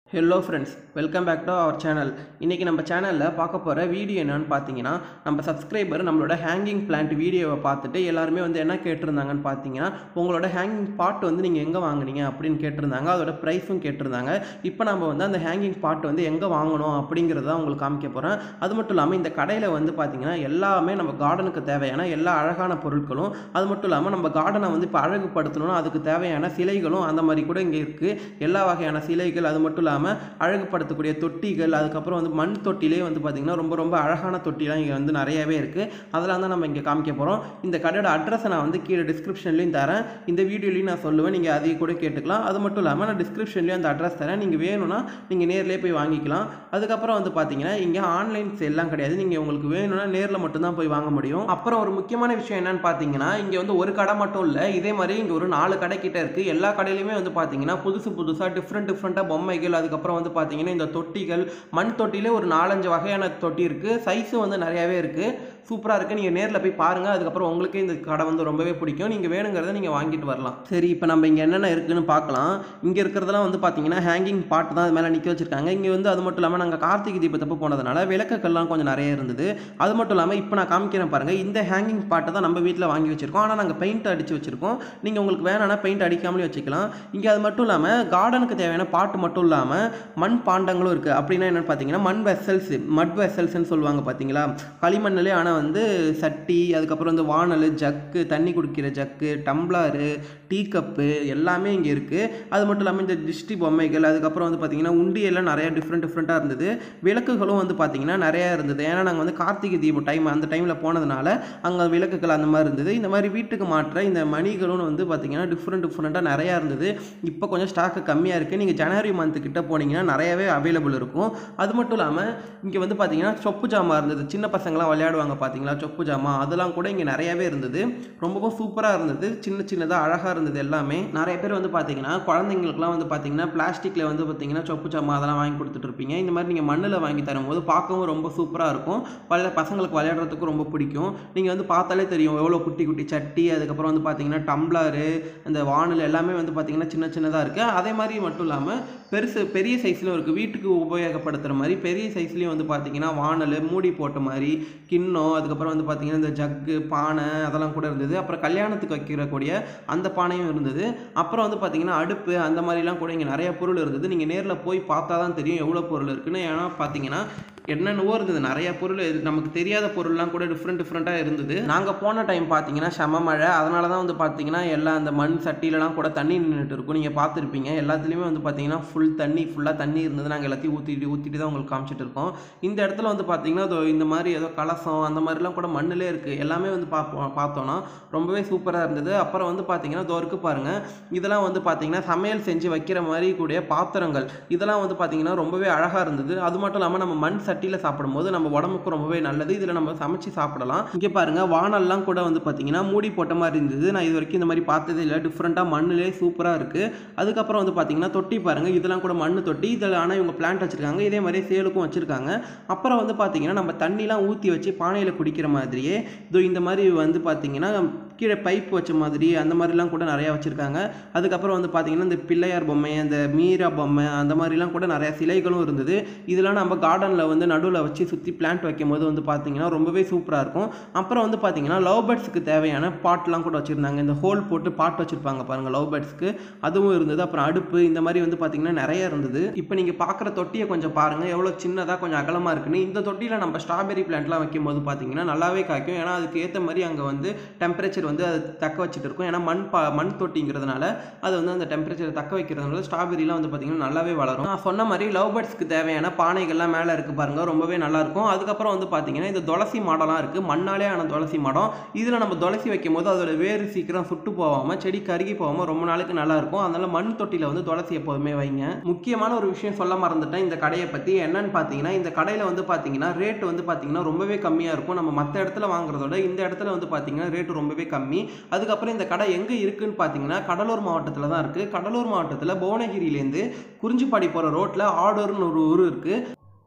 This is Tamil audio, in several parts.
hello friends welcome back to our channel இன்றைக்கி நம்ம சேனலில் பார்க்க போகிற வீடியோ என்னன்னு பார்த்தீங்கன்னா நம்ம சப்ஸ்கிரைபர் நம்மளோட ஹேங்கிங் பிளான்ட் வீடியோவை பார்த்துட்டு எல்லாருமே வந்து என்ன கேட்டிருந்தாங்கன்னு பார்த்தீங்கன்னா உங்களோட ஹேங்கிங் பாட் வந்து நீங்கள் எங்கே வாங்குனீங்க அப்படின்னு கேட்டிருந்தாங்க அதோட ப்ரைஸும் கேட்டிருந்தாங்க இப்போ நம்ம வந்து அந்த ஹேங்கிங் பாட் வந்து எங்கே வாங்கணும் அப்படிங்கிறத உங்களுக்கு காமிக்க போகிறேன் அது மட்டும் இல்லாமல் இந்த கடையில் வந்து பார்த்தீங்கன்னா எல்லாமே நம்ம கார்டனுக்கு தேவையான எல்லா அழகான பொருட்களும் அது மட்டும் இல்லாமல் நம்ம கார்டனை வந்து இப்போ அழகுபடுத்தணும்னா அதுக்கு தேவையான சிலைகளும் அந்த மாதிரி கூட இங்கே இருக்குது எல்லா வகையான சிலைகள் அது மட்டும் இல்லாமல் அழகுபடுத்தக்கூடிய தொட்டிகள் அதுக்கப்புறம் வந்து மண் தொட்டிலே வந்து பார்த்திங்கன்னா ரொம்ப ரொம்ப அழகான தொட்டிலாம் இங்கே வந்து நிறையவே இருக்குது அதெல்லாம் தான் நம்ம இங்கே காமிக்க போகிறோம் இந்த கடையோட அட்ரஸை நான் வந்து கீழே டிஸ்கிரிப்ஷன்லையும் தரேன் இந்த வீடியோலையும் நான் சொல்லுவேன் நீங்கள் அதையும் கூட கேட்டுக்கலாம் அது மட்டும் இல்லாமல் நான் டிஸ்கிரிப்ஷன்லேயும் அந்த அட்ரஸ் தரேன் நீங்கள் வேணும்னா நீங்கள் நேர்லேயே போய் வாங்கிக்கலாம் அதுக்கப்புறம் வந்து பார்த்தீங்கன்னா இங்கே ஆன்லைன் சேல்லாம் கிடையாது நீங்கள் உங்களுக்கு வேணும்னா நேரில் மட்டும்தான் போய் வாங்க முடியும் அப்புறம் ஒரு முக்கியமான விஷயம் என்னன்னு பார்த்தீங்கன்னா இங்கே வந்து ஒரு கடை மட்டும் இல்லை இதே மாதிரி இங்கே ஒரு நாலு கடை கிட்ட இருக்குது எல்லா கடையிலையுமே வந்து பார்த்தீங்கன்னா புதுசு புதுசாக டிஃப்ரெண்ட் டிஃப்ரெண்ட்டாக பொம்மைகள் அதுக்கப்புறம் வந்து பார்த்தீங்கன்னா இந்த தொட்டிகள் மண் தொட்டிலே ஒரு நாலஞ்சு வகையான தொட்டி இருக்குது சைஸும் வந்து நிறையாவே இருக்குது சூப்பராக இருக்குது நீங்கள் நேரில் போய் பாருங்கள் அதுக்கப்புறம் உங்களுக்கே இந்த கடை வந்து ரொம்பவே பிடிக்கும் நீங்கள் வேணுங்கிறத நீங்கள் வாங்கிட்டு வரலாம் சரி இப்போ நம்ம இங்கே என்னென்ன இருக்குன்னு பார்க்கலாம் இங்கே இருக்கிறதெல்லாம் வந்து பார்த்தீங்கன்னா ஹேங்கிங் பாட்டு தான் அது மேலே நிற்க வச்சிருக்காங்க இங்கே வந்து அது மட்டும் இல்லாமல் நாங்கள் கார்த்திகை தீபத்தப்போ போனதுனால விளக்குகள்லாம் கொஞ்சம் நிறைய இருந்தது அது மட்டும் இல்லாமல் இப்போ நான் காமிக்கிறேன் பாருங்கள் இந்த ஹேங்கிங் பாட்டை தான் நம்ம வீட்டில் வாங்கி வச்சிருக்கோம் ஆனால் நாங்கள் பெயிண்ட் அடித்து வச்சிருக்கோம் நீங்கள் உங்களுக்கு வேணாம்னா பெயிண்ட் அடிக்காமலே வச்சுக்கலாம் இங்கே அது மட்டும் இல்லாமல் கார்டனுக்கு தேவையான பாட்டு மட்டும் இல்லாமல் மண் பாண்டங்களும் இருக்குது அப்படின்னா என்னென்னு பார்த்தீங்கன்னா மண் வெசல்ஸ் மட் வெசல்ஸ்ன்னு சொல்லுவாங்க பார்த்தீங்களா களிமண்ணிலே ஆனால் வந்து சட்டி அதுக்கப்புறம் வந்து வானல் ஜக்கு தண்ணி குடிக்கிற ஜக்கு டம்ளாரு டீ கப்பு எல்லாமே இங்கே இருக்குது அது மட்டும் இல்லாமல் இந்த திஷ்டி பொம்மைகள் அதுக்கப்புறம் வந்து பார்த்திங்கன்னா உண்டியெல்லாம் நிறையா டிஃப்ரெண்ட் டிஃப்ரெண்ட்டாக இருந்தது விளக்குகளும் வந்து பார்த்திங்கன்னா நிறையா இருந்தது ஏன்னா நாங்கள் வந்து கார்த்திகை தீபம் டைம் அந்த டைமில் போனதுனால அங்கே விளக்குகள் அந்த மாதிரி இருந்தது இந்த மாதிரி வீட்டுக்கு மாற்ற இந்த மணிகளும் வந்து பார்த்திங்கன்னா டிஃப்ரெண்ட் டிஃப்ரெண்ட்டாக நிறையா இருந்தது இப்போ கொஞ்சம் ஸ்டாக்கு கம்மியாக இருக்குது நீங்கள் ஜனவரி மந்த்து கிட்ட போனீங்கன்னா நிறையவே அவைலபிள் இருக்கும் அது மட்டும் இல்லாமல் இங்கே வந்து பார்த்தீங்கன்னா சொப்பு ஜாமா இருந்தது சின்ன பசங்களாம் விளையாடுவாங்க பார்த்தீங்களா சொப்பு ஜாமா அதெல்லாம் கூட இங்கே நிறையவே இருந்தது ரொம்பவும் சூப்பராக இருந்தது சின்ன சின்னதாக அழகாக இருந்தது எல்லாமே நிறைய பேர் வந்து பார்த்தீங்கன்னா குழந்தைங்களுக்குலாம் வந்து பார்த்தீங்கன்னா பிளாஸ்டிக்கில் வந்து பார்த்தீங்கன்னா சொப்பு ஜாமா அதெல்லாம் வாங்கி கொடுத்துட்டு இருப்பீங்க இந்த மாதிரி நீங்கள் மண்ணில் வாங்கி தரும்போது பார்க்கவும் ரொம்ப சூப்பராக இருக்கும் பல பசங்களுக்கு விளையாடுறதுக்கும் ரொம்ப பிடிக்கும் நீங்கள் வந்து பார்த்தாலே தெரியும் எவ்வளோ குட்டி குட்டி சட்டி அதுக்கப்புறம் வந்து பார்த்தீங்கன்னா டம்ளரு இந்த வானல் எல்லாமே வந்து பார்த்தீங்கன்னா சின்ன சின்னதாக இருக்குது அதே மாதிரி மட்டும் இல்லாமல் பெருசு பெரிய சைஸ்லையும் இருக்குது வீட்டுக்கு உபயோகப்படுத்துகிற மாதிரி பெரிய சைஸ்லேயும் வந்து பார்த்தீங்கன்னா வானல் மூடி போட்ட மாதிரி கிண்ணம் அதுக்கப்புறம் வந்து பார்த்தீங்கன்னா இந்த ஜக்கு பானை அதெல்லாம் கூட இருந்தது அப்புறம் கல்யாணத்துக்கு வைக்கிறக்கூடிய அந்த பானையும் இருந்தது அப்புறம் வந்து பார்த்தீங்கன்னா அடுப்பு அந்த மாதிரிலாம் கூட இங்கே நிறைய பொருள் இருந்தது நீங்கள் நேரில் போய் பார்த்தா தான் தெரியும் எவ்வளோ பொருள் இருக்குன்னு ஏன்னா பார்த்தீங்கன்னா என்னென்னவோ இருந்தது நிறைய பொருள் இது நமக்கு தெரியாத பொருள்லாம் கூட டிஃப்ரெண்ட் டிஃப்ரெண்ட்டாக இருந்தது நாங்கள் போன டைம் பார்த்தீங்கன்னா செம மழை அதனால தான் வந்து பார்த்தீங்கன்னா எல்லா அந்த மண் சட்டிலலாம் கூட தண்ணி நின்றுட்டு இருக்கும் நீங்கள் பார்த்துருப்பீங்க எல்லாத்துலேயுமே வந்து பார்த்தீங்கன்னா ஃபுல் தண்ணி ஃபுல்லாக தண்ணி இருந்தது நாங்கள் எல்லாத்தையும் ஊற்றிட்டு ஊற்றிட்டு தான் உங்களுக்கு காமிச்சிட்டு இருக்கோம் இந்த இடத்துல வந்து பார்த்தீங்கன்னா இதோ இந்த மாதிரி ஏதோ கலசம் அந்த மாதிரிலாம் கூட மண்ணிலே இருக்குது எல்லாமே வந்து பார்ப்போம் பார்த்தோன்னா ரொம்பவே சூப்பராக இருந்தது அப்புறம் வந்து பார்த்தீங்கன்னா இதோ இருக்கு பாருங்கள் இதெல்லாம் வந்து பார்த்தீங்கன்னா சமையல் செஞ்சு வைக்கிற மாதிரி கூடிய பாத்திரங்கள் இதெல்லாம் வந்து பார்த்தீங்கன்னா ரொம்பவே அழகாக இருந்தது அது மட்டும் இல்லாமல் நம்ம மண் சட்டியில் சாப்பிடும்போது நம்ம உடம்புக்கு ரொம்பவே நல்லது இதில் நம்ம சமைச்சு சாப்பிடலாம் இங்கே பாருங்கள் வானல்லாம் கூட வந்து பார்த்தீங்கன்னா மூடி போட்ட மாதிரி இருந்தது நான் இது வரைக்கும் இந்த மாதிரி பார்த்ததே இல்லை டிஃப்ரெண்ட்டாக மண்ணிலே சூப்பராக இருக்குது அதுக்கப்புறம் வந்து பார்த்தீங்கன்னா தொட்டி பாருங்கள் இதெல்லாம் கூட மண் தொட்டி இதில் ஆனால் இவங்க பிளான்ட் வச்சுருக்காங்க இதே மாதிரி சேலுக்கும் வச்சுருக்காங்க அப்புறம் வந்து பார்த்தீங்கன்னா நம்ம தண்ணிலாம் ஊற்றி வச்சு பானையில் குடிக்கிற மாதிரியே இதோ இந்த மாதிரி வந்து பார்த்தீங்கன்னா கீழே பைப் வச்ச மாதிரி அந்த மாதிரிலாம் கூட நிறையா வச்சுருக்காங்க அதுக்கப்புறம் வந்து பார்த்தீங்கன்னா இந்த பிள்ளையார் பொம்மை அந்த மீரா பொம்மை அந்த மாதிரிலாம் கூட நிறையா சிலைகளும் இருந்தது இதெல்லாம் நம்ம கார்டனில் வந்து நடுவில் வச்சு சுற்றி பிளான்ட் வைக்கும் போது வந்து பார்த்தீங்கன்னா ரொம்பவே சூப்பராக இருக்கும் அப்புறம் வந்து பார்த்தீங்கன்னா லவ் பேர்ட்ஸுக்கு தேவையான பாட்லாம் கூட வச்சுருந்தாங்க இந்த ஹோல் போட்டு பாட் வச்சுருப்பாங்க பாருங்கள் லவ் பேர்ட்ஸ்க்கு அதுவும் இருந்தது அப்புறம் அடுப்பு இந்த மாதிரி வந்து பார்த்தீங்கன்னா நிறைய இருந்தது இப்போ நீங்கள் பார்க்குற தொட்டியை கொஞ்சம் பாருங்கள் எவ்வளோ சின்னதாக கொஞ்சம் அகலமாக இருக்குன்னு இந்த தொட்டியில் நம்ம ஸ்ட்ராபெரி பிளான்ட்லாம் வைக்கும் போது பார்த்தீங்கன்னா நல்லாவே காய்க்கும் ஏன்னா அதுக்கு ஏற்ற மாதிரி அங்கே வந்து டெம்பரேச்சர் வந்து அது தக்க வச்சுட்டு இருக்கும் ஏன்னா மண் பா மண் தொட்டிங்கிறதுனால அது வந்து அந்த டெம்பரேச்சரை தக்க வைக்கிறதுனால ஸ்ட்ராபெரிலாம் வந்து பார்த்தீங்கன்னா நல்லாவே வளரும் நான் சொன்ன மாதிரி லவ் பேர்ட்ஸ்க்கு தேவையான பானைகள்லாம் மேலே இருக்குது பாருங்கள் ரொம்பவே நல்லாயிருக்கும் அதுக்கப்புறம் வந்து பார்த்தீங்கன்னா இந்த துளசி மாடம்லாம் இருக்குது மண்ணாலே ஆன துளசி மாடம் இதில் நம்ம துளசி வைக்கும் போது அதோட வேறு சீக்கிரம் சுட்டு போகாமல் செடி கருகி போகாமல் ரொம்ப நாளுக்கு நல்லாயிருக்கும் அதனால் மண் தொட்டியில் வந்து துளசி எப்போதுமே வைங்க முக்கியமான ஒரு விஷயம் சொல்ல மறந்துட்டேன் இந்த கடையை பற்றி என்னன்னு பார்த்தீங்கன்னா இந்த கடையில் வந்து பார்த்தீங்கன்னா ரேட் வந்து பார்த்தீங்கன்னா ரொம்பவே கம்மியாக இருக்கும் நம்ம மற்ற இடத்துல வாங்குறதோட இந்த இடத்துல வந்து பார்த்தீங்கன்னா ரேட் ரொம்பவே கம்மி அதுக்கப்புறம் இந்த கடை எங்கே இருக்குன்னு பார்த்தீங்கன்னா கடலூர் மாவட்டத்தில் தான் இருக்குது கடலூர் மாவட்டத்தில் புவனகிரியிலேருந்து குறிஞ்சிப்பாடி போகிற ரோட்டில் ஆடூர்னு ஒரு ஊர் இருக்குது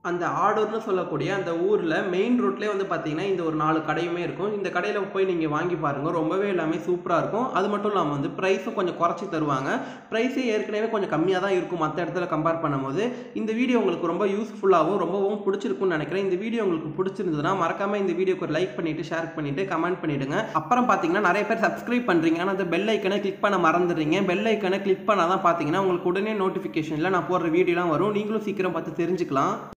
அந்த ஆடூர்னு சொல்லக்கூடிய அந்த ஊரில் மெயின் ரோட்லேயே வந்து பார்த்தீங்கன்னா இந்த ஒரு நாலு கடையுமே இருக்கும் இந்த கடையில் போய் நீங்கள் வாங்கி பாருங்கள் ரொம்பவே எல்லாமே சூப்பராக இருக்கும் அது மட்டும் இல்லாமல் வந்து ப்ரைஸும் கொஞ்சம் குறைச்சி தருவாங்க ப்ரைஸே ஏற்கனவே கொஞ்சம் கம்மியாக தான் இருக்கும் மற்ற இடத்துல கம்பேர் பண்ணும்போது இந்த வீடியோ உங்களுக்கு ரொம்ப யூஸ்ஃபுல்லாகவும் ரொம்பவும் பிடிச்சிருக்கும்னு நினைக்கிறேன் இந்த வீடியோ உங்களுக்கு பிடிச்சிருந்ததுன்னா மறக்காமல் இந்த வீடியோக்கு ஒரு லைக் பண்ணிவிட்டு ஷேர் பண்ணிவிட்டு கமெண்ட் பண்ணிவிடுங்க அப்புறம் பார்த்தீங்கன்னா நிறைய பேர் சப்ஸ்கிரைப் பண்ணுறீங்க ஆனால் அந்த பெல் ஐக்கனை கிளிக் பண்ண மறந்துடுறீங்க பெல் ஐக்கனை கிளிக் பண்ணால் தான் பார்த்தீங்கன்னா உங்களுக்கு உடனே நோட்டிஃபிகேஷனில் நான் போடுற வீடியோலாம் வரும் நீங்களும் சீக்கிரம் பார்த்து தெரிஞ்சுக்கலாம்